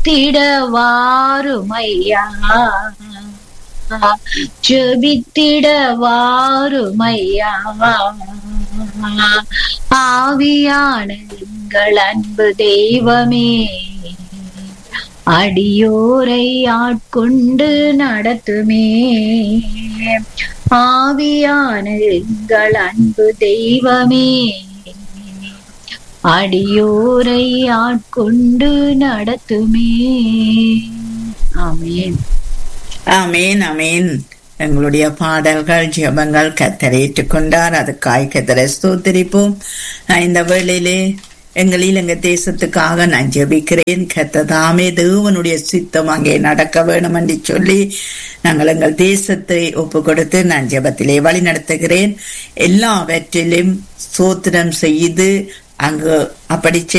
ஜெபித்திட வாருமையா ஜெபித்திட வாருமையா ஆவியான எங்கள் அன்பு தெய்வமே அடியோரை ஆட்கொண்டு நடத்துமே ஆவியான எங்கள் அன்பு தெய்வமே அடியோரை ஆட்கொண்டு நடத்துமே ஆமேன் ஆமேன் ஆமேன் எங்களுடைய பாடல்கள் ஜெபங்கள் கத்தரை ஏற்றுக்கொண்டார் அதுக்காய் கத்தரை ஸ்தோத்திரிப்போம் நான் இந்த வேளையிலே எங்கள் இலங்கை தேசத்துக்காக நான் ஜெபிக்கிறேன் கத்ததாமே தேவனுடைய சித்தம் அங்கே நடக்க வேணும் என்று சொல்லி நாங்கள் எங்கள் தேசத்தை ஒப்பு கொடுத்து நான் ஜெபத்திலே வழி நடத்துகிறேன் எல்லாவற்றிலும் சோத்திரம் செய்து அங்கு அப்படி